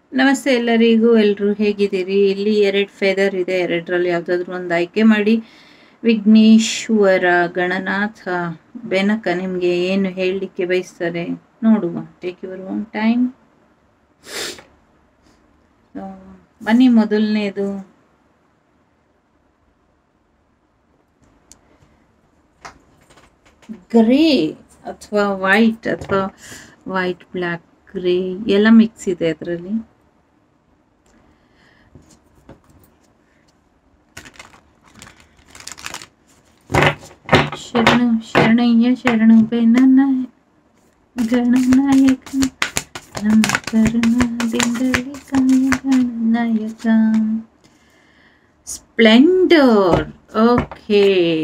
ನಮಸ್ತೆ ಎಲ್ಲರಿಗೂ ಎಲ್ಲರೂ ಹೇಗಿದ್ದೀರಿ ಇಲ್ಲಿ ಎರಡು ಫೆದರ್ ಇದೆ ಎರಡರಲ್ಲಿ ಯಾವುದಾದ್ರೂ ಒಂದು ಆಯ್ಕೆ ಮಾಡಿ ವಿಘ್ನೇಶ್ವರ ಗಣನಾಥ ಬೆನಕ ನಿಮಗೆ ಏನು ಹೇಳಲಿಕ್ಕೆ ಬಯಸ್ತಾರೆ ನೋಡುವ ಟೇಕ್ ಯುವರ್ ಓನ್ ಟೈಮ್ ಬನ್ನಿ ಮೊದಲನೇದು ಗ್ರೇ ಅಥವಾ ವೈಟ್ ಅಥವಾ ವೈಟ್ ಬ್ಲ್ಯಾಕ್ ಗ್ರೇ ಎಲ್ಲ ಮಿಕ್ಸ್ ಇದೆ ಅದರಲ್ಲಿ ಶರಣು ಶರಣಯ್ಯ ಶರಣು ಬೆನನಾಯ ಗಣನಾಯಕ ನಮ್ಮ ಕರುಣಾದಿಂದಲೇ ಕಾಯ ಗಣನಾಯಕ ಸ್ಪ್ಲೆಂಡರ್ ಓಕೆ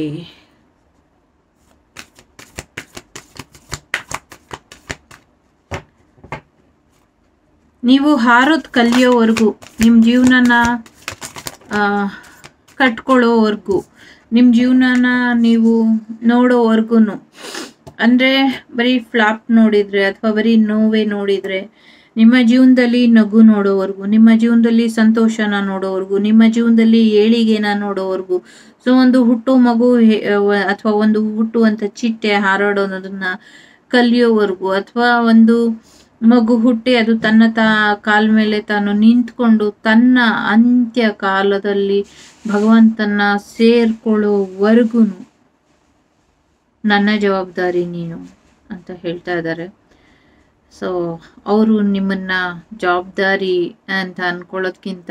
ನೀವು ಹಾರೋದು ಕಲಿಯೋವರೆಗೂ ನಿಮ್ಮ ಜೀವನನ ಕಟ್ಕೊಳ್ಳೋವರೆಗೂ ನಿಮ್ಮ ಜೀವನನ ನೀವು ನೋಡೋವರೆಗೂ ಅಂದರೆ ಬರೀ ಫ್ಲಾಪ್ ನೋಡಿದರೆ ಅಥವಾ ಬರೀ ನೋವೇ ನೋಡಿದರೆ ನಿಮ್ಮ ಜೀವನದಲ್ಲಿ ನಗು ನೋಡೋವರೆಗೂ ನಿಮ್ಮ ಜೀವನದಲ್ಲಿ ಸಂತೋಷನ ನೋಡೋವರೆಗೂ ನಿಮ್ಮ ಜೀವನದಲ್ಲಿ ಏಳಿಗೆನ ನೋಡೋವರೆಗೂ ಸೊ ಒಂದು ಹುಟ್ಟೋ ಮಗು ಅಥವಾ ಒಂದು ಹುಟ್ಟುವಂಥ ಚಿಟ್ಟೆ ಹಾರಾಡೋದನ್ನ ಕಲಿಯೋವರೆಗೂ ಅಥವಾ ಒಂದು ಮಗು ಹುಟ್ಟಿ ಅದು ತನ್ನ ತಾ ಕಾಲ ಮೇಲೆ ತಾನು ನಿಂತ್ಕೊಂಡು ತನ್ನ ಅಂತ್ಯ ಕಾಲದಲ್ಲಿ ಭಗವಂತನ ಸೇರ್ಕೊಳ್ಳೋವರೆಗೂ ನನ್ನ ಜವಾಬ್ದಾರಿ ನೀನು ಅಂತ ಹೇಳ್ತಾ ಇದ್ದಾರೆ ಸೊ ಅವರು ನಿಮ್ಮನ್ನ ಜವಾಬ್ದಾರಿ ಅಂತ ಅನ್ಕೊಳ್ಳೋದ್ಕಿಂತ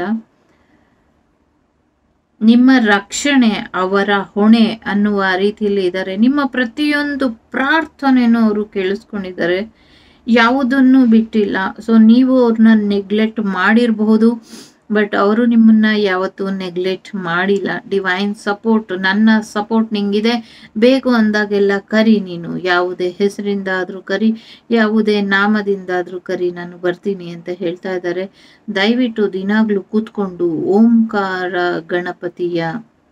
ನಿಮ್ಮ ರಕ್ಷಣೆ ಅವರ ಹೊಣೆ ಅನ್ನುವ ರೀತಿಯಲ್ಲಿ ಇದ್ದಾರೆ ನಿಮ್ಮ ಪ್ರತಿಯೊಂದು ಪ್ರಾರ್ಥನೆನೂ ಅವರು ಕೇಳಿಸ್ಕೊಂಡಿದ್ದಾರೆ ಯಾವುದನ್ನು ಬಿಟ್ಟಿಲ್ಲ ಸೊ ನೀವು ಅವ್ರನ್ನ ನೆಗ್ಲೆಕ್ಟ್ ಮಾಡಿರಬಹುದು ಬಟ್ ಅವರು ನಿಮ್ಮನ್ನ ಯಾವತ್ತೂ ನೆಗ್ಲೆಕ್ಟ್ ಮಾಡಿಲ್ಲ ಡಿವೈನ್ ಸಪೋರ್ಟ್ ನನ್ನ ಸಪೋರ್ಟ್ ನಿಂಗಿದೆ ಬೇಕು ಅಂದಾಗೆಲ್ಲ ಕರಿ ನೀನು ಯಾವುದೇ ಹೆಸರಿಂದ ಆದರೂ ಕರಿ ಯಾವುದೇ ನಾಮದಿಂದಾದರೂ ಕರಿ ನಾನು ಬರ್ತೀನಿ ಅಂತ ಹೇಳ್ತಾ ಇದ್ದಾರೆ ದಯವಿಟ್ಟು ದಿನಾಗ್ಲೂ ಕೂತ್ಕೊಂಡು ಓಂಕಾರ ಗಣಪತಿಯ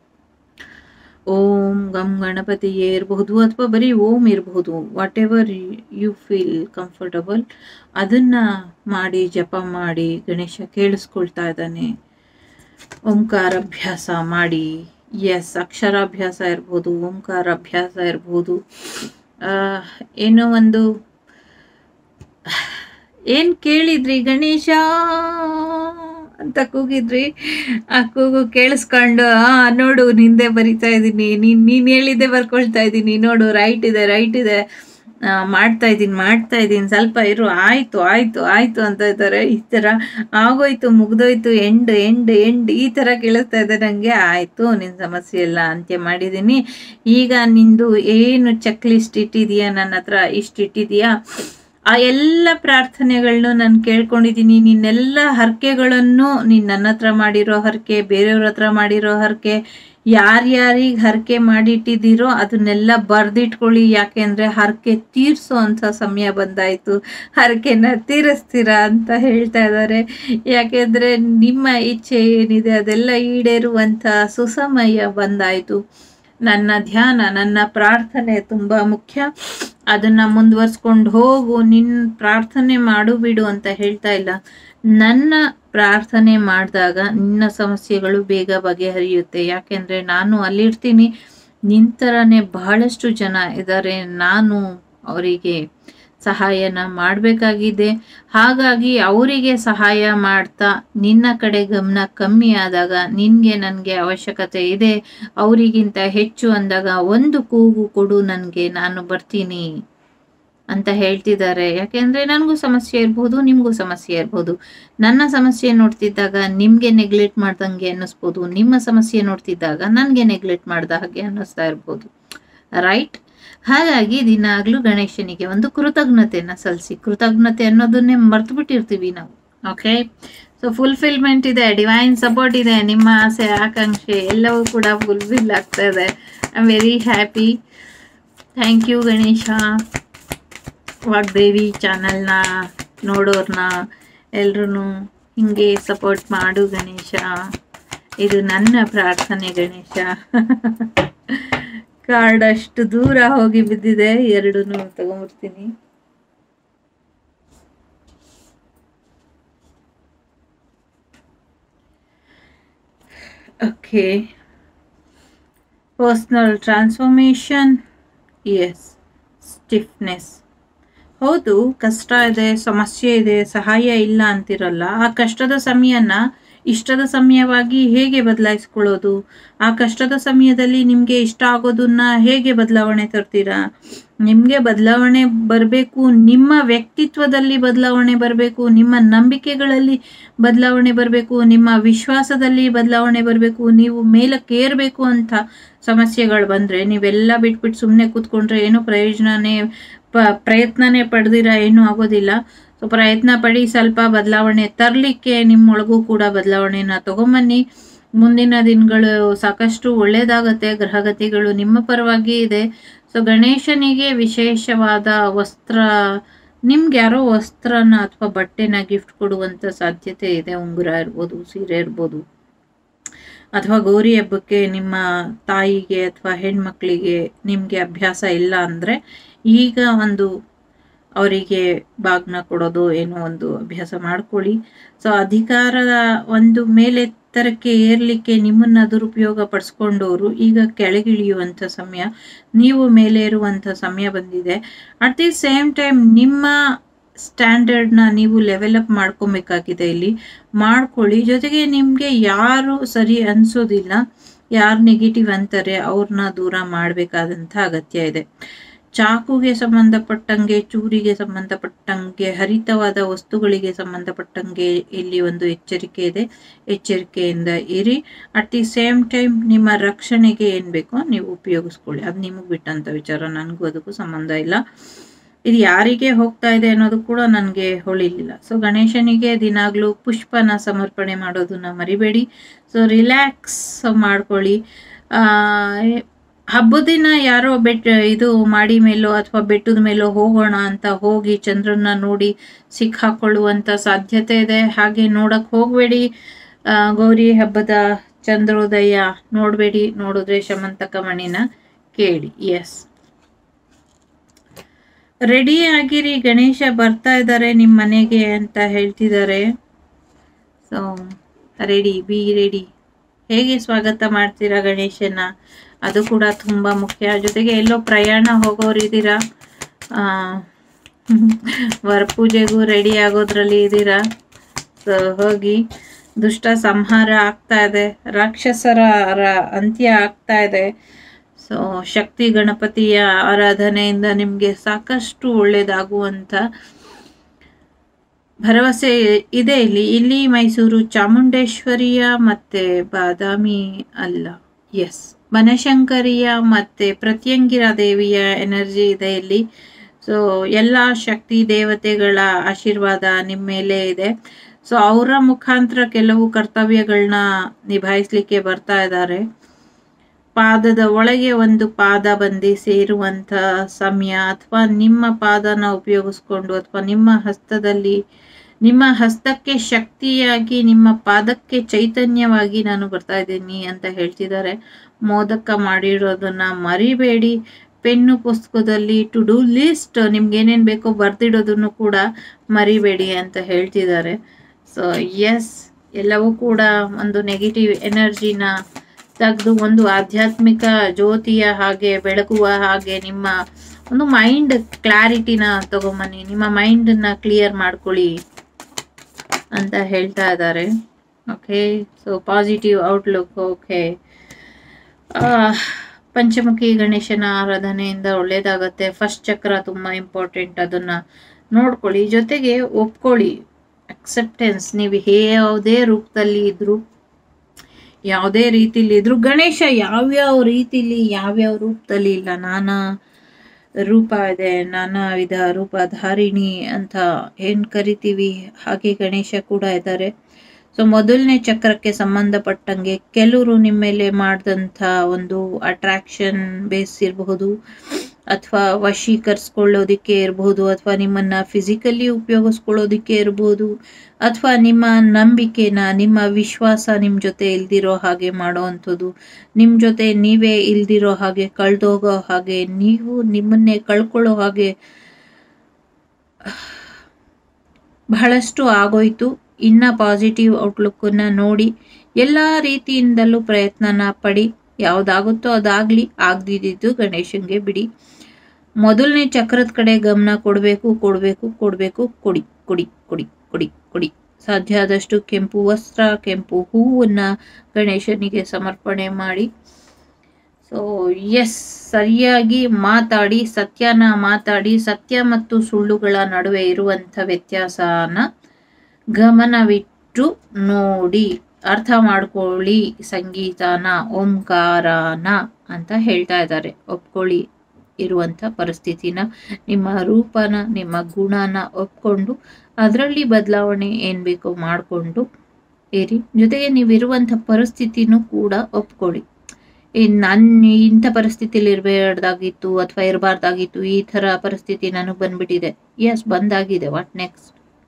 ಓಂ ಗಂ ಗಣಪತಿಯೇ ಇರಬಹುದು ಅಥವಾ ಬರೀ ಓಂ ಇರಬಹುದು whatever you feel comfortable ಅದನ್ನ ಮಾಡಿ ಜಪ ಮಾಡಿ ಗಣೇಶ ಕೇಳಿಸ್ಕೊಳ್ತಾ ಇದ್ದಾನೆ ಓಂಕಾರಾಭ್ಯಾಸ ಮಾಡಿ ಎಸ್ ಅಕ್ಷರಾಭ್ಯಾಸ ಇರ್ಬೋದು ಓಂಕಾರಾಭ್ಯಾಸ ಇರ್ಬೋದು ಏನೋ ಒಂದು ಏನು ಕೇಳಿದ್ರಿ ಗಣೇಶ ಅಂತ ಕೂಗಿದ್ರಿ ಆ ಕೂಗು ಕೇಳಿಸ್ಕೊಂಡು ಆ ನೋಡು ನಿಂದೆ ಬರಿತಾ ಇದ್ದೀನಿ ನೀನು ನೀನು ಹೇಳಿದ್ದೆ ಬರ್ಕೊಳ್ತಾ ಇದ್ದೀನಿ ನೋಡು ರೈಟ್ ಇದೆ ರೈಟ್ ಇದೆ ಮಾಡ್ತಾ ಇದ್ದೀನಿ ಮಾಡ್ತಾ ಇದ್ದೀನಿ ಸ್ವಲ್ಪ ಇರು ಆಯ್ತು ಆಯ್ತು ಆಯ್ತು ಅಂತ ಇದ್ದಾರೆ ಈ ಥರ ಆಗೋಯ್ತು ಮುಗ್ದೋಯ್ತು ಎಂಡ್ ಎಂಡ್ ಎಂಡ್ ಈ ಥರ ಕೇಳಿಸ್ತಾ ಇದೆ ನನಗೆ ಆಯಿತು ನಿನ್ನ ಸಮಸ್ಯೆ ಎಲ್ಲ ಅಂತ್ಯ ಮಾಡಿದ್ದೀನಿ ಈಗ ನಿಂದು ಏನು ಚೆಕ್ ಲಿಸ್ಟ್ ಇಟ್ಟಿದೆಯಾ ನನ್ನ ಹತ್ರ ಇಷ್ಟು ಇಟ್ಟಿದೆಯಾ ಆ ಎಲ್ಲ ಪ್ರಾರ್ಥನೆಗಳನ್ನು ನಾನು ಕೇಳ್ಕೊಂಡಿದ್ದೀನಿ ನಿನ್ನೆಲ್ಲ ಹರಕೆಗಳನ್ನು ನೀನು ನನ್ನ ಹತ್ರ ಮಾಡಿರೋ ಹರಕೆ ಬೇರೆಯವ್ರ ಹತ್ರ ಮಾಡಿರೋ ಹರಕೆ ಯಾರ್ಯಾರಿಗೆ ಹರಕೆ ಮಾಡಿಟ್ಟಿದ್ದೀರೋ ಅದನ್ನೆಲ್ಲ ಬರೆದಿಟ್ಕೊಳ್ಳಿ ಯಾಕೆಂದರೆ ಹರಕೆ ತೀರಿಸೋ ಅಂಥ ಸಮಯ ಬಂದಾಯಿತು ಹರಕೆನ ತೀರಿಸ್ತೀರಾ ಅಂತ ಹೇಳ್ತಾ ಇದ್ದಾರೆ ಯಾಕೆಂದರೆ ನಿಮ್ಮ ಇಚ್ಛೆ ಏನಿದೆ ಅದೆಲ್ಲ ಈಡೇರುವಂಥ ಸುಸಮಯ ಬಂದಾಯಿತು ನನ್ನ ಧ್ಯಾನ ನನ್ನ ಪ್ರಾರ್ಥನೆ ತುಂಬ ಮುಖ್ಯ ಅದನ್ನು ಮುಂದುವರ್ಸ್ಕೊಂಡು ಹೋಗು ನಿನ್ನ ಪ್ರಾರ್ಥನೆ ಮಾಡು ಬಿಡು ಅಂತ ಹೇಳ್ತಾ ಇಲ್ಲ ನನ್ನ ಪ್ರಾರ್ಥನೆ ಮಾಡಿದಾಗ ನಿನ್ನ ಸಮಸ್ಯೆಗಳು ಬೇಗ ಬಗೆಹರಿಯುತ್ತೆ ಯಾಕೆಂದರೆ ನಾನು ಅಲ್ಲಿರ್ತೀನಿ ನಿಂತರನೇ ಬಹಳಷ್ಟು ಜನ ಇದ್ದಾರೆ ನಾನು ಅವರಿಗೆ ಸಹಾಯನ ಮಾಡಬೇಕಾಗಿದೆ ಹಾಗಾಗಿ ಅವರಿಗೆ ಸಹಾಯ ಮಾಡ್ತಾ ನಿನ್ನ ಕಡೆ ಗಮನ ಕಮ್ಮಿ ಆದಾಗ ನಿನಗೆ ನನಗೆ ಅವಶ್ಯಕತೆ ಇದೆ ಅವರಿಗಿಂತ ಹೆಚ್ಚು ಅಂದಾಗ ಒಂದು ಕೂಗು ಕೊಡು ನನಗೆ ನಾನು ಬರ್ತೀನಿ ಅಂತ ಹೇಳ್ತಿದ್ದಾರೆ ಯಾಕೆಂದರೆ ನನಗೂ ಸಮಸ್ಯೆ ಇರ್ಬೋದು ನಿಮಗೂ ಸಮಸ್ಯೆ ಇರ್ಬೋದು ನನ್ನ ಸಮಸ್ಯೆ ನೋಡ್ತಿದ್ದಾಗ ನಿಮಗೆ ನೆಗ್ಲೆಕ್ಟ್ ಮಾಡ್ದಂಗೆ ಅನ್ನಿಸ್ಬೋದು ನಿಮ್ಮ ಸಮಸ್ಯೆ ನೋಡ್ತಿದ್ದಾಗ ನನಗೆ ನೆಗ್ಲೆಕ್ಟ್ ಮಾಡ್ದ ಹಾಗೆ ಅನ್ನಿಸ್ತಾ ಇರ್ಬೋದು ರೈಟ್ ಹಾಗಾಗಿ ದಿನಾಗ್ಲೂ ಗಣೇಶನಿಗೆ ಒಂದು ಕೃತಜ್ಞತೆಯನ್ನು ಸಲ್ಲಿಸಿ ಕೃತಜ್ಞತೆ ಅನ್ನೋದನ್ನೇ ಮರ್ತು ಬಿಟ್ಟಿರ್ತೀವಿ ನಾವು ಓಕೆ ಸೊ ಫುಲ್ಫಿಲ್ಮೆಂಟ್ ಇದೆ ಡಿವೈನ್ ಸಪೋರ್ಟ್ ಇದೆ ನಿಮ್ಮ ಆಸೆ ಆಕಾಂಕ್ಷೆ ಎಲ್ಲವೂ ಕೂಡ ಫುಲ್ಫಿಲ್ ಆಗ್ತಾ ಇದೆ I am very happy thank you Ganesha Vagdevi ಚಾನಲ್ನ ನೋಡೋರ್ನ ಎಲ್ರೂ ಹಿಂಗೆ ಸಪೋರ್ಟ್ ಮಾಡು ಗಣೇಶ ಇದು ನನ್ನ ಪ್ರಾರ್ಥನೆ ಗಣೇಶ ಕಾರ್ಡ್ ಅಷ್ಟು ದೂರ ಹೋಗಿ ಬಿದ್ದಿದೆ ಎರಡೂ ತಗೊಂಡ್ಬಿಡ್ತೀನಿ okay personal transformation yes stiffness ಹೌದು ಕಷ್ಟ ಇದೆ ಸಮಸ್ಯೆ ಇದೆ ಸಹಾಯ ಇಲ್ಲ ಅಂತಿರಲ್ಲ ಆ ಕಷ್ಟದ ಸಮಯನ ಇಷ್ಟದ ಸಮಯವಾಗಿ ಹೇಗೆ ಬದಲಾಯಿಸ್ಕೊಳ್ಳೋದು ಆ ಕಷ್ಟದ ಸಮಯದಲ್ಲಿ ನಿಮಗೆ ಇಷ್ಟ ಆಗೋದನ್ನ ಹೇಗೆ ಬದಲಾವಣೆ ತರ್ತೀರಾ ನಿಮಗೆ ಬದಲಾವಣೆ ಬರಬೇಕು ನಿಮ್ಮ ವ್ಯಕ್ತಿತ್ವದಲ್ಲಿ ಬದಲಾವಣೆ ಬರಬೇಕು ನಿಮ್ಮ ನಂಬಿಕೆಗಳಲ್ಲಿ ಬದಲಾವಣೆ ಬರಬೇಕು ನಿಮ್ಮ ವಿಶ್ವಾಸದಲ್ಲಿ ಬದಲಾವಣೆ ಬರಬೇಕು ನೀವು ಮೇಲಕ್ಕೇರಬೇಕು ಅಂತ ಸಮಸ್ಯೆಗಳು ಬಂದರೆ ನೀವೆಲ್ಲ ಬಿಟ್ಬಿಟ್ಟು ಸುಮ್ಮನೆ ಕೂತ್ಕೊಂಡ್ರೆ ಏನೂ ಪ್ರಯೋಜನನೇ ಪ ಪ್ರಯತ್ನನೇ ಪಡೆದಿರ ಏನೂ ಆಗೋದಿಲ್ಲ ಸೊ ಪ್ರಯತ್ನ ಪಡಿ ಸ್ವಲ್ಪ ಬದಲಾವಣೆ ತರಲಿಕ್ಕೆ ನಿಮ್ಮೊಳಗೂ ಕೂಡ ಬದಲಾವಣೆನ ತಗೊಂಬನ್ನಿ ಮುಂದಿನ ದಿನಗಳು ಸಾಕಷ್ಟು ಒಳ್ಳೆಯದಾಗತ್ತೆ ಗ್ರಹಗತಿಗಳು ನಿಮ್ಮ ಪರವಾಗಿ ಇದೆ ಸೊ ಗಣೇಶನಿಗೆ ವಿಶೇಷವಾದ ವಸ್ತ್ರ ನಿಮ್ಗೆ ಯಾರೋ ವಸ್ತ್ರನ ಅಥವಾ ಬಟ್ಟೆನ ಗಿಫ್ಟ್ ಕೊಡುವಂಥ ಸಾಧ್ಯತೆ ಇದೆ ಉಂಗುರ ಇರ್ಬೋದು ಸೀರೆ ಇರ್ಬೋದು ಅಥವಾ ಗೌರಿ ಹಬ್ಬಕ್ಕೆ ನಿಮ್ಮ ತಾಯಿಗೆ ಅಥವಾ ಹೆಣ್ಮಕ್ಳಿಗೆ ನಿಮಗೆ ಅಭ್ಯಾಸ ಇಲ್ಲ ಅಂದರೆ ಈಗ ಒಂದು ಅವರಿಗೆ ಬಾಗ್ನ ಕೊಡೋದು ಏನೋ ಒಂದು ಅಭ್ಯಾಸ ಮಾಡ್ಕೊಳ್ಳಿ ಸೊ ಅಧಿಕಾರದ ಒಂದು ಮೇಲೆತ್ತರಕ್ಕೆ ಏರ್ಲಿಕ್ಕೆ ನಿಮ್ಮನ್ನ ದುರುಪಯೋಗ ಪಡಿಸ್ಕೊಂಡವರು ಈಗ ಕೆಳಗಿಳಿಯುವಂಥ ಸಮಯ ನೀವು ಮೇಲೆ ಇರುವಂಥ ಸಮಯ ಬಂದಿದೆ ಅಟ್ ದಿ ಸೇಮ್ ಟೈಮ್ ನಿಮ್ಮ ಸ್ಟ್ಯಾಂಡರ್ಡ್ನ ನೀವು ಲೆವೆಲ್ ಅಪ್ ಮಾಡ್ಕೊಬೇಕಾಗಿದೆ ಇಲ್ಲಿ ಮಾಡ್ಕೊಳ್ಳಿ ಜೊತೆಗೆ ನಿಮಗೆ ಯಾರು ಸರಿ ಅನಿಸೋದಿಲ್ಲ ಯಾರು ನೆಗೆಟಿವ್ ಅಂತಾರೆ ಅವ್ರನ್ನ ದೂರ ಮಾಡಬೇಕಾದಂಥ ಅಗತ್ಯ ಇದೆ ಚಾಕುಗೆ ಸಂಬಂಧಪಟ್ಟಂಗೆ ಚೂರಿಗೆ ಸಂಬಂಧಪಟ್ಟಂಗೆ ಹರಿತವಾದ ವಸ್ತುಗಳಿಗೆ ಸಂಬಂಧಪಟ್ಟಂಗೆ ಇಲ್ಲಿ ಒಂದು ಎಚ್ಚರಿಕೆ ಇದೆ ಎಚ್ಚರಿಕೆಯಿಂದ ಇರಿ ಅಟ್ ದಿ ಸೇಮ್ ಟೈಮ್ ನಿಮ್ಮ ರಕ್ಷಣೆಗೆ ಏನು ಬೇಕೋ ನೀವು ಉಪಯೋಗಿಸ್ಕೊಳ್ಳಿ ಅದು ನಿಮಗೆ ಬಿಟ್ಟಂಥ ವಿಚಾರ ನನಗೂ ಅದಕ್ಕೂ ಸಂಬಂಧ ಇಲ್ಲ ಇದು ಯಾರಿಗೆ ಹೋಗ್ತಾ ಇದೆ ಅನ್ನೋದು ಕೂಡ ನನಗೆ ಹೊಳಿಲಿಲ್ಲ ಸೊ ಗಣೇಶನಿಗೆ ದಿನಾಗ್ಲೂ ಪುಷ್ಪನ ಸಮರ್ಪಣೆ ಮಾಡೋದನ್ನ ಮರಿಬೇಡಿ ಸೊ ರಿಲ್ಯಾಕ್ಸ್ ಮಾಡ್ಕೊಳ್ಳಿ ಹಬ್ಬದ ದಿನ ಯಾರೋ ಬೆಟ್ ಇದು ಮಾಡಿ ಮೇಲೋ ಅಥವಾ ಬೆಟ್ಟದ ಮೇಲೋ ಹೋಗೋಣ ಅಂತ ಹೋಗಿ ಚಂದ್ರನ್ನ ನೋಡಿ ಸಿಕ್ಕಾಕೊಳ್ಳುವಂಥ ಸಾಧ್ಯತೆ ಇದೆ ಹಾಗೆ ನೋಡಕ್ ಹೋಗಬೇಡಿ ಗೌರಿ ಹಬ್ಬದ ಚಂದ್ರೋದಯ ನೋಡಬೇಡಿ ನೋಡಿದ್ರೆ ಶಮಂತಕ ಮಣಿನ ಕೇಳಿ ಎಸ್ ರೆಡಿ ಆಗಿರಿ ಗಣೇಶ ಬರ್ತಾ ಇದ್ದಾರೆ ನಿಮ್ಮ ಮನೆಗೆ ಅಂತ ಹೇಳ್ತಿದ್ದಾರೆ ಸೊ ರೆಡಿ ಬಿ ರೆಡಿ ಹೇಗೆ ಸ್ವಾಗತ ಮಾಡ್ತೀರಾ ಗಣೇಶನ ಅದು ಕೂಡ ತುಂಬ ಮುಖ್ಯ ಜೊತೆಗೆ ಎಲ್ಲೋ ಪ್ರಯಾಣ ಹೋಗೋರು ಇದ್ದೀರಾ ವರಪೂಜೆಗೂ ರೆಡಿ ಆಗೋದ್ರಲ್ಲಿ ಇದ್ದೀರಾ ಸೊ ಹೋಗಿ ದುಷ್ಟ ಸಂಹಾರ ಆಗ್ತಾ ಇದೆ ರಾಕ್ಷಸರ ರ- ಅಂತ್ಯ ಆಗ್ತಾ ಇದೆ ಸೊ ಶಕ್ತಿ ಗಣಪತಿಯ ಆರಾಧನೆಯಿಂದ ನಿಮಗೆ ಸಾಕಷ್ಟು ಒಳ್ಳೇದಾಗುವಂಥ ಭರವಸೆ ಇದೆ ಇಲ್ಲಿ ಇಲ್ಲಿ ಮೈಸೂರು ಚಾಮುಂಡೇಶ್ವರಿಯ ಮತ್ತೆ ಬಾದಾಮಿ ಅಲ್ಲ ಎಸ್ ಬನಶಂಕರಿಯ ಮತ್ತೆ ಪ್ರತ್ಯಂಗಿರ ದೇವಿಯ ಎನರ್ಜಿ ಇದೆ ಇಲ್ಲಿ ಸೊ ಎಲ್ಲ ಶಕ್ತಿ ದೇವತೆಗಳ ಆಶೀರ್ವಾದ ನಿಮ್ಮ ಮೇಲೆ ಇದೆ ಸೊ ಅವರ ಮುಖಾಂತರ ಕೆಲವು ಕರ್ತವ್ಯಗಳನ್ನ ನಿಭಾಯಿಸ್ಲಿಕ್ಕೆ ಬರ್ತಾ ಇದ್ದಾರೆ ಪಾದದ ಒಳಗೆ ಒಂದು ಪಾದ ಬಂದು ಸೇರುವಂತ ಸಮಯ ಅಥವಾ ನಿಮ್ಮ ಪಾದನ ಉಪಯೋಗಿಸ್ಕೊಂಡು ಅಥವಾ ನಿಮ್ಮ ಹಸ್ತದಲ್ಲಿ ನಿಮ್ಮ ಹಸ್ತಕ್ಕೆ ಶಕ್ತಿಯಾಗಿ ನಿಮ್ಮ ಪಾದಕ್ಕೆ ಚೈತನ್ಯವಾಗಿ ನಾನು ಬರ್ತಾ ಇದ್ದೀನಿ ಅಂತ ಹೇಳ್ತಿದ್ದಾರೆ ಮೋದಕ ಮಾಡಿರೋದನ್ನ ಮರಿಬೇಡಿ ಪೆನ್ನು ಪುಸ್ತಕದಲ್ಲಿ ಟು ಡೂ ಲಿಸ್ಟ್ ನಿಮ್ಗೆ ಏನೇನು ಬೇಕೋ ಬರ್ದಿಡೋದನ್ನು ಕೂಡ ಮರಿಬೇಡಿ ಅಂತ ಹೇಳ್ತಿದ್ದಾರೆ ಸೊ ಎಸ್ ಎಲ್ಲವೂ ಕೂಡ ಒಂದು ನೆಗೆಟಿವ್ ಎನರ್ಜಿನ ತೆಗೆದು ಒಂದು ಆಧ್ಯಾತ್ಮಿಕ ಜ್ಯೋತಿಯ ಹಾಗೆ ಬೆಳಗುವ ಹಾಗೆ ನಿಮ್ಮ ಒಂದು ಮೈಂಡ್ ಕ್ಲಾರಿಟಿನ ತಗೊಂಬನ್ನಿ ನಿಮ್ಮ ಮೈಂಡನ್ನ ಕ್ಲಿಯರ್ ಮಾಡ್ಕೊಳ್ಳಿ ಅಂತ ಹೇಳ್ತಾ ಇದ್ದಾರೆ okay so positive outlook okay Panchamukhi ಗಣೇಶನ ಆರಾಧನೆಯಿಂದ ಒಳ್ಳೇದಾಗತ್ತೆ ಫಸ್ಟ್ ಚಕ್ರ ತುಂಬ ಇಂಪಾರ್ಟೆಂಟ್ ಅದನ್ನ ನೋಡ್ಕೊಳ್ಳಿ ಜೊತೆಗೆ ಒಪ್ಕೊಳ್ಳಿ ಅಕ್ಸೆಪ್ಟೆನ್ಸ್ ನೀವು ಯಾವುದೇ ರೂಪದಲ್ಲಿ ಇದ್ರು ಯಾವುದೇ ರೀತಿಲಿ ಇದ್ರು ಗಣೇಶ ಯಾವ್ಯಾವ ರೀತಿಲಿ ಯಾವ್ಯಾವ ರೂಪದಲ್ಲಿ ಇಲ್ಲ ನಾನಾ ರೂಪ ಇದೆ ನಾನಾ ವಿಧ ರೂಪಧಾರಿಣಿ ಅಂತ ಏನ್ ಕರಿತೀವಿ ಹಾಗೆ ಗಣೇಶ ಕೂಡ ಇದ್ದಾರೆ ಸೊ ಮೊದಲನೇ ಚಕ್ರಕ್ಕೆ ಸಂಬಂಧಪಟ್ಟಂಗೆ ಕೆಲವರು ನಿಮ್ಮ ಮೇಲೆ ಮಾಡಿದಂಥ ಒಂದು ಅಟ್ರಾಕ್ಷನ್ ಬೇಸ್ ಇರಬಹುದು ಅಥವಾ ವಶೀಕರಿಸ್ಕೊಳ್ಳೋದಿಕ್ಕೆ ಇರಬಹುದು ಅಥವಾ ನಿಮ್ಮನ್ನ ಫಿಸಿಕಲಿ ಉಪಯೋಗಿಸ್ಕೊಳ್ಳೋದಿಕ್ಕೆ ಇರಬಹುದು ಅಥವಾ ನಿಮ್ಮ ನಂಬಿಕೆನ ನಿಮ್ಮ ವಿಶ್ವಾಸ ನಿಮ್ಮ ಜೊತೆ ಇಲ್ದಿರೋ ಹಾಗೆ ಮಾಡೋ ಅಂಥದ್ದು ನಿಮ್ಮ ಜೊತೆ ನೀವೇ ಇಲ್ದಿರೋ ಹಾಗೆ ಕಳ್ದೋಗೋ ಹಾಗೆ ನೀವು ನಿಮ್ಮನ್ನೇ ಕಳ್ಕೊಳ್ಳೋ ಹಾಗೆ ಬಹಳಷ್ಟು ಆಗೋಯ್ತು ಇನ್ನ ಪಾಸಿಟಿವ್ ಔಟ್ಲುಕ್ಕನ್ನ ನೋಡಿ ಎಲ್ಲ ರೀತಿಯಿಂದಲೂ ಪ್ರಯತ್ನನ ಪಡಿ ಯಾವುದಾಗುತ್ತೋ ಅದಾಗಲಿ ಆಗದಿದ್ದು ಗಣೇಶನಿಗೆ ಬಿಡಿ ಮೊದಲನೇ ಚಕ್ರದ ಕಡೆ ಗಮನ ಕೊಡಬೇಕು ಕೊಡಬೇಕು ಕೊಡಬೇಕು ಕೊಡಿ ಕೊಡಿ ಕೊಡಿ ಕೊಡಿ ಕೊಡಿ ಸಾಧ್ಯ ಆದಷ್ಟು ಕೆಂಪು ವಸ್ತ್ರ ಕೆಂಪು ಹೂವನ್ನು ಗಣೇಶನಿಗೆ ಸಮರ್ಪಣೆ ಮಾಡಿ ಸೊ ಎಸ್ ಸರಿಯಾಗಿ ಮಾತಾಡಿ ಸತ್ಯನ ಮಾತಾಡಿ ಸತ್ಯ ಮತ್ತು ಸುಳ್ಳುಗಳ ನಡುವೆ ಇರುವಂಥ ವ್ಯತ್ಯಾಸನ ಗಮನವಿಟ್ಟು ನೋಡಿ ಅರ್ಥ ಮಾಡ್ಕೊಳ್ಳಿ ಸಂಗೀತನ ಓಂಕಾರನ ಅಂತ ಹೇಳ್ತಾ ಇದ್ದಾರೆ ಒಪ್ಕೊಳ್ಳಿ ಇರುವಂಥ ಪರಿಸ್ಥಿತಿನ ನಿಮ್ಮ ರೂಪನ ನಿಮ್ಮ ಗುಣನ ಒಪ್ಕೊಂಡು ಅದರಲ್ಲಿ ಬದಲಾವಣೆ ಏನು ಬೇಕೋ ಮಾಡಿಕೊಂಡು ಇರಿ ಜೊತೆಗೆ ನೀವಿರುವಂಥ ಪರಿಸ್ಥಿತಿನೂ ಕೂಡ ಒಪ್ಕೊಳ್ಳಿ ನನ್ನ ಇಂಥ ಪರಿಸ್ಥಿತಿಲಿ ಇರಬೇಡ್ದಾಗಿತ್ತು ಅಥವಾ ಇರಬಾರ್ದಾಗಿತ್ತು ಈ ಥರ ಪರಿಸ್ಥಿತಿ ನನಗೆ ಬಂದ್ಬಿಟ್ಟಿದೆ ಎಸ್ ಬಂದಾಗಿದೆ what next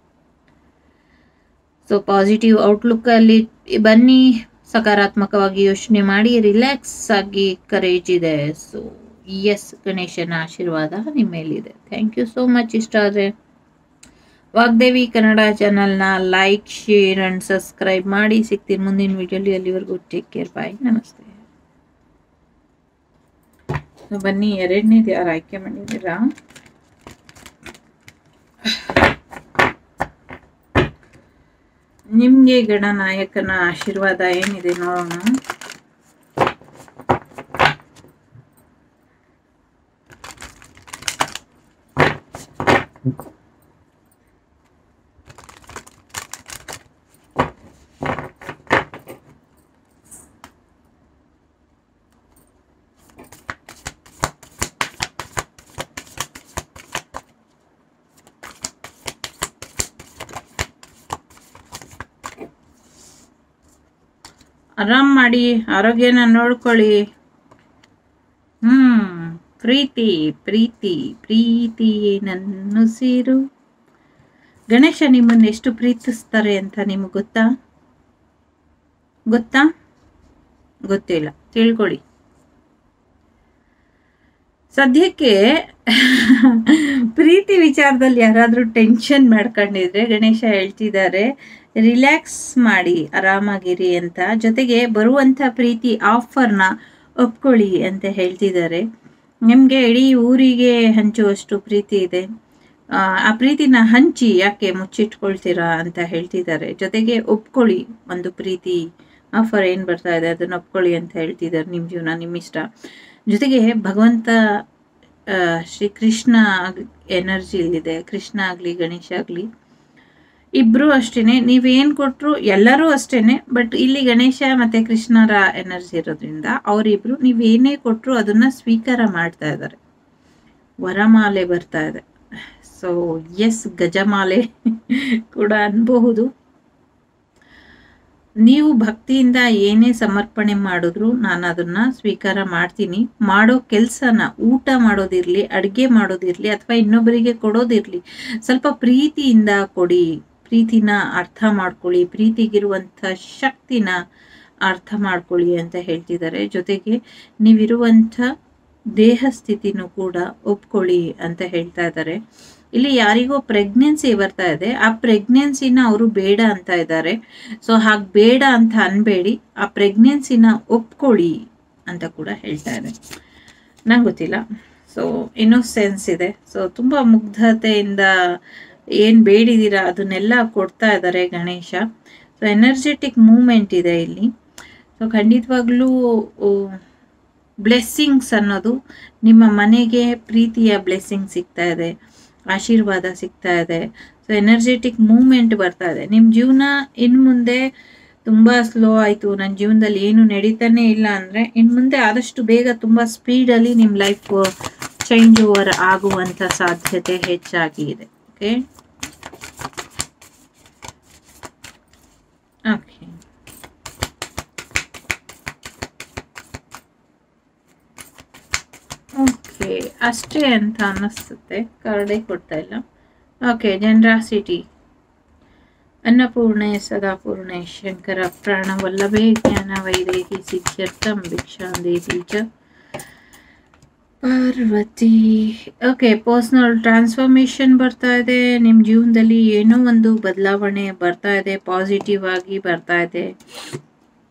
so positive outlook ಅಲ್ಲಿ ಬನ್ನಿ ಸಕಾರಾತ್ಮಕವಾಗಿ ಯೋಚನೆ ಮಾಡಿ ರಿಲ್ಯಾಕ್ಸ್ ಆಗಿ ಕರೇಜ್ ಇದೆ ಸೊ ಎಸ್ ಗಣೇಶನ ಆಶೀರ್ವಾದ ನಿಮ್ಮ ಮೇಲಿದೆ ಥ್ಯಾಂಕ್ ಯು ಸೋ ಮಚ್ ಇಷ್ಟ ಆದರೆ ವಾಗ್ದೇವಿ ಕನ್ನಡ ಚಾನಲ್ನ ಲೈಕ್ ಶೇರ್ ಆ್ಯಂಡ್ ಸಬ್ಸ್ಕ್ರೈಬ್ ಮಾಡಿ ಸಿಗ್ತೀನಿ ಮುಂದಿನ ವಿಡಿಯೋಲಿ ಅಲ್ಲಿವರೆಗೂ ಟೇಕ್ ಕೇರ್ ಬಾಯ್ ನಮಸ್ತೆ ಸೊ ಬನ್ನಿ ಎರಡನೇದು ಯಾರು ಆಯ್ಕೆ ಮಾಡಿದ್ದೀರಾ ನಿಮಗೆ ಗಣನಾಯಕನ ಆಶೀರ್ವಾದ ಏನಿದೆ ನೋಡೋಣ ಆರಾಮ್ ಮಾಡಿ ಆರೋಗ್ಯನ ನೋಡ್ಕೊಳ್ಳಿ ಹ್ಮ್ ಪ್ರೀತಿ ಪ್ರೀತಿ ಪ್ರೀತಿ ನನ್ನುಸಿರು ಗಣೇಶ ನಿಮ್ಮನ್ನು ಎಷ್ಟು ಪ್ರೀತಿಸ್ತಾರೆ ಅಂತ ನಿಮಗೆ ಗೊತ್ತಾ ಗೊತ್ತಾ ಗೊತ್ತಿಲ್ಲ ತಿಳ್ಕೊಳ್ಳಿ ಸದ್ಯಕ್ಕೆ ಪ್ರೀತಿ ವಿಚಾರದಲ್ಲಿ ಯಾರಾದರೂ ಟೆನ್ಷನ್ ಮಾಡ್ಕೊಂಡಿದ್ರೆ ಗಣೇಶ ಹೇಳ್ತಿದ್ದಾರೆ ರಿಲ್ಯಾಕ್ಸ್ ಮಾಡಿ ಆರಾಮಾಗಿರಿ ಅಂತ ಜೊತೆಗೆ ಬರುವಂಥ ಪ್ರೀತಿ ಆಫರ್ನ ಒಪ್ಕೊಳ್ಳಿ ಅಂತ ಹೇಳ್ತಿದ್ದಾರೆ ನಿಮಗೆ ಇಡೀ ಊರಿಗೆ ಹಂಚುವಷ್ಟು ಪ್ರೀತಿ ಇದೆ ಆ, ಆ ಪ್ರೀತಿನ ಹಂಚಿ ಯಾಕೆ ಮುಚ್ಚಿಟ್ಕೊಳ್ತೀರಾ ಅಂತ ಹೇಳ್ತಿದ್ದಾರೆ ಜೊತೆಗೆ ಒಪ್ಕೊಳ್ಳಿ ಒಂದು ಪ್ರೀತಿ ಆಫರ್ ಏನು ಬರ್ತಾ ಇದೆ ಅದನ್ನು ಒಪ್ಕೊಳ್ಳಿ ಅಂತ ಹೇಳ್ತಿದ್ದಾರೆ ನಿಮ್ಮ ಜೀವನ ನಿಮ್ಮ ಇಷ್ಟ ಜೊತೆಗೆ ಭಗವಂತ ಆ, ಶ್ರೀ ಕೃಷ್ಣ ಎನರ್ಜಿ ಇಲ್ಲಿದೆ ಕೃಷ್ಣ ಆಗಲಿ ಗಣೇಶ ಆಗಲಿ ಇಬ್ರು ಅಷ್ಟೇನೆ ನೀವೇನು ಕೊಟ್ಟರು ಎಲ್ಲರೂ ಅಷ್ಟೇನೆ ಬಟ್ ಇಲ್ಲಿ ಗಣೇಶ ಮತ್ತೆ ಕೃಷ್ಣರ ಎನರ್ಜಿ ಇರೋದ್ರಿಂದ ಅವರಿಬ್ರು ನೀವೇನೇ ಕೊಟ್ಟರು ಅದನ್ನ ಸ್ವೀಕಾರ ಮಾಡ್ತಾ ಇದ್ದಾರೆ ವರಮಾಲೆ ಬರ್ತಾ ಇದೆ ಸೊ ಎಸ್ ಗಜಮಾಲೆ ಕೂಡ ಅನ್ಬಹುದು ನೀವು ಭಕ್ತಿಯಿಂದ ಏನೇ ಸಮರ್ಪಣೆ ಮಾಡಿದ್ರು ನಾನು ಅದನ್ನ ಸ್ವೀಕಾರ ಮಾಡ್ತೀನಿ ಮಾಡೋ ಕೆಲಸನ ಊಟ ಮಾಡೋದಿರ್ಲಿ ಅಡುಗೆ ಮಾಡೋದಿರ್ಲಿ ಅಥವಾ ಇನ್ನೊಬ್ಬರಿಗೆ ಕೊಡೋದಿರ್ಲಿ ಸ್ವಲ್ಪ ಪ್ರೀತಿಯಿಂದ ಕೊಡಿ ಪ್ರೀತಿನ ಅರ್ಥ ಮಾಡ್ಕೊಳ್ಳಿ ಪ್ರೀತಿಗಿರುವಂಥ ಶಕ್ತಿನ ಅರ್ಥ ಮಾಡ್ಕೊಳ್ಳಿ ಅಂತ ಹೇಳ್ತಿದ್ದಾರೆ ಜೊತೆಗೆ ನೀವಿರುವಂಥ ದೇಹ ಸ್ಥಿತಿನೂ ಕೂಡ ಒಪ್ಕೊಳ್ಳಿ ಅಂತ ಹೇಳ್ತಾ ಇದ್ದಾರೆ ಇಲ್ಲಿ ಯಾರಿಗೋ ಪ್ರೆಗ್ನೆನ್ಸಿ ಬರ್ತಾ ಇದೆ ಆ ಪ್ರೆಗ್ನೆನ್ಸಿನ ಅವರು ಬೇಡ ಅಂತ ಇದ್ದಾರೆ ಸೊ ಹಾಗೆ ಬೇಡ ಅಂತ ಅನ್ಬೇಡಿ ಆ ಪ್ರೆಗ್ನೆನ್ಸಿನ ಒಪ್ಕೊಳ್ಳಿ ಅಂತ ಕೂಡ ಹೇಳ್ತಾ ಇದೆ ನಂಗೆ ಗೊತ್ತಿಲ್ಲ ಸೊ ಇನ್ನೋಸೆನ್ಸ್ ಇದೆ ಸೊ ತುಂಬ ಮುಗ್ಧತೆಯಿಂದ ಏನು ಬೇಡಿದ್ದೀರಾ ಅದನ್ನೆಲ್ಲ ಕೊಡ್ತಾ ಇದ್ದಾರೆ ಗಣೇಶ ಸೊ ಎನರ್ಜೆಟಿಕ್ ಮೂಮೆಂಟ್ ಇದೆ ಇಲ್ಲಿ ಸೊ ಖಂಡಿತವಾಗ್ಲೂ ಬ್ಲೆಸ್ಸಿಂಗ್ಸ್ ಅನ್ನೋದು ನಿಮ್ಮ ಮನೆಗೆ ಪ್ರೀತಿಯ ಬ್ಲೆಸ್ಸಿಂಗ್ ಸಿಗ್ತಾ ಇದೆ ಆಶೀರ್ವಾದ ಸಿಗ್ತಾ ಇದೆ ಸೊ ಎನರ್ಜೆಟಿಕ್ ಮೂಮೆಂಟ್ ಬರ್ತಾ ಇದೆ ನಿಮ್ಮ ಜೀವನ ಇನ್ನು ಮುಂದೆ ತುಂಬ ಸ್ಲೋ ಆಯಿತು ನನ್ನ ಜೀವನದಲ್ಲಿ ಏನು ನಡೀತಾನೆ ಇಲ್ಲ ಅಂದರೆ ಇನ್ನು ಮುಂದೆ ಆದಷ್ಟು ಬೇಗ ತುಂಬ ಸ್ಪೀಡಲ್ಲಿ ನಿಮ್ಮ ಲೈಫ್ ಚೇಂಜ್ ಓವರ್ ಆಗುವಂಥ ಸಾಧ್ಯತೆ ಹೆಚ್ಚಾಗಿ ಇದೆ ಓಕೆ ಓಕೆ ಓಕೆ ಅಷ್ಟೇ ಅಂತ ಅನ್ನಿಸುತ್ತೆ ಕಾರ್ಡೇ ಕೊಡ್ತಾ ಇಲ್ಲ ಓಕೆ ಜನರಾಸಿಟಿ ಅನ್ನಪೂರ್ಣೆ ಸದಾಪೂರ್ಣೆ ಶಂಕರ ಪ್ರಾಣವಲ್ಲಭೇ ಜ್ಞಾನ ವೈದೇಹಿ ಸಿದ್ಧ್ಯರ್ಥಂ ಭಿಕ್ಷಾಂದೇತಿ ಚ ಪಾರ್ವತಿ ಓಕೆ ಪರ್ಸ್ನಲ್ ಟ್ರಾನ್ಸ್ಫಾರ್ಮೇಶನ್ ಬರ್ತಾ ಇದೆ ನಿಮ್ಮ ಜೀವನದಲ್ಲಿ ಏನೋ ಒಂದು ಬದಲಾವಣೆ ಬರ್ತಾ ಇದೆ ಪಾಸಿಟಿವ್ ಆಗಿ ಬರ್ತಾ ಇದೆ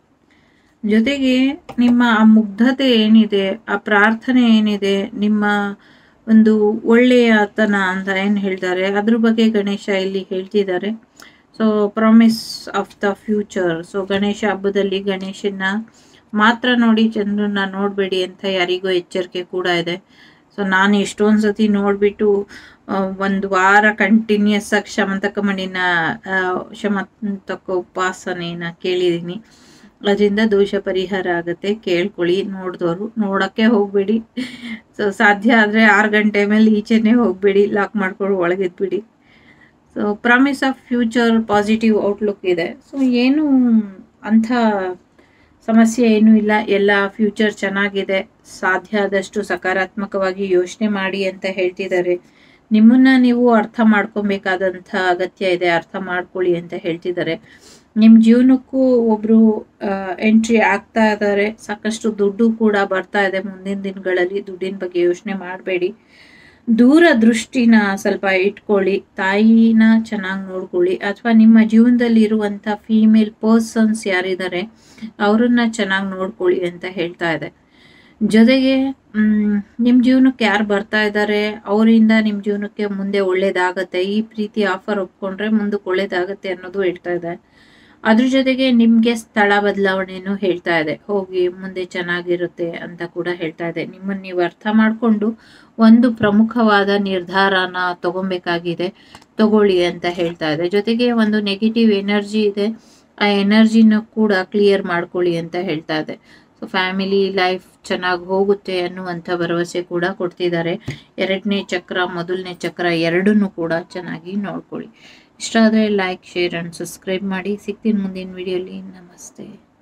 ಜೊತೆಗೆ ನಿಮ್ಮ ಆ ಮುಗ್ಧತೆ ಏನಿದೆ ಆ ಪ್ರಾರ್ಥನೆ ಏನಿದೆ ನಿಮ್ಮ ಒಂದು ಒಳ್ಳೆಯತನ ಅಂತ ಏನು ಹೇಳ್ತಾರೆ ಅದ್ರ ಬಗ್ಗೆ ಗಣೇಶ ಇಲ್ಲಿ ಹೇಳ್ತಿದ್ದಾರೆ so promise of the future so Ganesha ಹಬ್ಬದಲ್ಲಿ ಗಣೇಶನ ಮಾತ್ರ ನೋಡಿ ಚಂದ್ರನ್ನ ನೋಡಬೇಡಿ ಅಂತ ಯಾರಿಗೂ ಎಚ್ಚರಿಕೆ ಕೂಡ ಇದೆ ಸೊ ನಾನು ಎಷ್ಟೊಂದು ಸತಿ ನೋಡಿಬಿಟ್ಟು ಒಂದು ವಾರ ಕಂಟಿನ್ಯೂಸ್ ಆಗಿ ಶಮಂತಕ ಮಣಿನ ಆ, ಶಮಂತಕ ಉಪಾಸನೆನ ಕೇಳಿದ್ದೀನಿ ಅದರಿಂದ ದೋಷ ಪರಿಹಾರ ಆಗುತ್ತೆ ಕೇಳ್ಕೊಳ್ಳಿ ನೋಡಿದವರು ನೋಡೋಕ್ಕೆ ಹೋಗಬೇಡಿ ಸೊ ಸಾಧ್ಯ ಆದರೆ ಆರು ಗಂಟೆ ಮೇಲೆ ಈಚೆನೇ ಹೋಗಬೇಡಿ ಲಾಕ್ ಮಾಡ್ಕೊಂಡು ಒಳಗಿದ್ಬಿಡಿ so promise of future positive outlook ಇದೆ ಸೊ ಏನು ಅಂಥ ಸಮಸ್ಯೆ ಏನೂ ಇಲ್ಲ ಎಲ್ಲ ಫ್ಯೂಚರ್ ಚೆನ್ನಾಗಿದೆ ಸಾಧ್ಯ ಆದಷ್ಟು ಸಕಾರಾತ್ಮಕವಾಗಿ ಯೋಚನೆ ಮಾಡಿ ಅಂತ ಹೇಳ್ತಿದ್ದಾರೆ ನಿಮ್ಮನ್ನ ನೀವು ಅರ್ಥ ಮಾಡ್ಕೊಬೇಕಾದಂಥ ಅಗತ್ಯ ಇದೆ ಅರ್ಥ ಮಾಡ್ಕೊಳ್ಳಿ ಅಂತ ಹೇಳ್ತಿದ್ದಾರೆ ನಿಮ್ಮ ಜೀವನಕ್ಕೂ ಒಬ್ಬರು ಎಂಟ್ರಿ ಆಗ್ತಾ ಇದ್ದಾರೆ ಸಾಕಷ್ಟು ದುಡ್ಡು ಕೂಡ ಬರ್ತಾ ಇದೆ ಮುಂದಿನ ದಿನಗಳಲ್ಲಿ ದುಡ್ಡಿನ ಬಗ್ಗೆ ಯೋಚನೆ ಮಾಡಬೇಡಿ ದೂರ ದೃಷ್ಟಿನ ಸ್ವಲ್ಪ ಇಟ್ಕೊಳ್ಳಿ ತಾಯಿನ ಚೆನ್ನಾಗಿ ನೋಡ್ಕೊಳ್ಳಿ ಅಥವಾ ನಿಮ್ಮ ಜೀವನದಲ್ಲಿ ಇರುವಂಥ ಫೀಮೇಲ್ ಪರ್ಸನ್ಸ್ ಯಾರಿದ್ದಾರೆ ಅವರನ್ನ ಚೆನ್ನಾಗಿ ನೋಡ್ಕೊಳ್ಳಿ ಅಂತ ಹೇಳ್ತಾ ಇದೆ ಜೊತೆಗೆ ನಿಮ್ಮ ಜೀವನಕ್ಕೆ ಯಾರು ಬರ್ತಾ ಇದ್ದಾರೆ ಅವರಿಂದ ನಿಮ್ಮ ಜೀವನಕ್ಕೆ ಮುಂದೆ ಒಳ್ಳೇದಾಗತ್ತೆ ಈ ಪ್ರೀತಿ ಆಫರ್ ಒಪ್ಕೊಂಡ್ರೆ ಮುಂದಕ್ಕೆ ಒಳ್ಳೇದಾಗತ್ತೆ ಅನ್ನೋದು ಹೇಳ್ತಾ ಇದೆ ಅದ್ರ ಜೊತೆಗೆ ನಿಮಗೆ ಸ್ಥಳ ಬದಲಾವಣೆನೂ ಹೇಳ್ತಾ ಇದೆ ಹೋಗಿ ಮುಂದೆ ಚೆನ್ನಾಗಿರುತ್ತೆ ಅಂತ ಕೂಡ ಹೇಳ್ತಾ ಇದೆ ನಿಮ್ಮನ್ನು ನೀವು ಅರ್ಥ ಮಾಡಿಕೊಂಡು ಒಂದು ಪ್ರಮುಖವಾದ ನಿರ್ಧಾರನ ತಗೊಬೇಕಾಗಿದೆ ತಗೊಳ್ಳಿ ಅಂತ ಹೇಳ್ತಾ ಇದೆ ಜೊತೆಗೆ ಒಂದು ನೆಗೆಟಿವ್ ಎನರ್ಜಿ ಇದೆ ಆ ಎನರ್ಜಿನ ಕೂಡ ಕ್ಲಿಯರ್ ಮಾಡ್ಕೊಳ್ಳಿ ಅಂತ ಹೇಳ್ತಾ ಇದೆ ಸೊ ಫ್ಯಾಮಿಲಿ ಲೈಫ್ ಚೆನ್ನಾಗಿ ಹೋಗುತ್ತೆ ಅನ್ನುವಂಥ ಭರವಸೆ ಕೂಡ ಕೊಡ್ತಿದ್ದಾರೆ ಎರಡನೇ ಚಕ್ರ ಮೊದಲನೇ ಚಕ್ರ ಎರಡನ್ನೂ ಕೂಡ ಚೆನ್ನಾಗಿ ನೋಡ್ಕೊಳ್ಳಿ ಇಷ್ಟ ಆದರೆ ಲೈಕ್ ಶೇರ್ ಆ್ಯಂಡ್ ಸಬ್ಸ್ಕ್ರೈಬ್ ಮಾಡಿ ಸಿಗ್ತೀನಿ ಮುಂದಿನ ವಿಡಿಯೋಲಿ ನಮಸ್ತೆ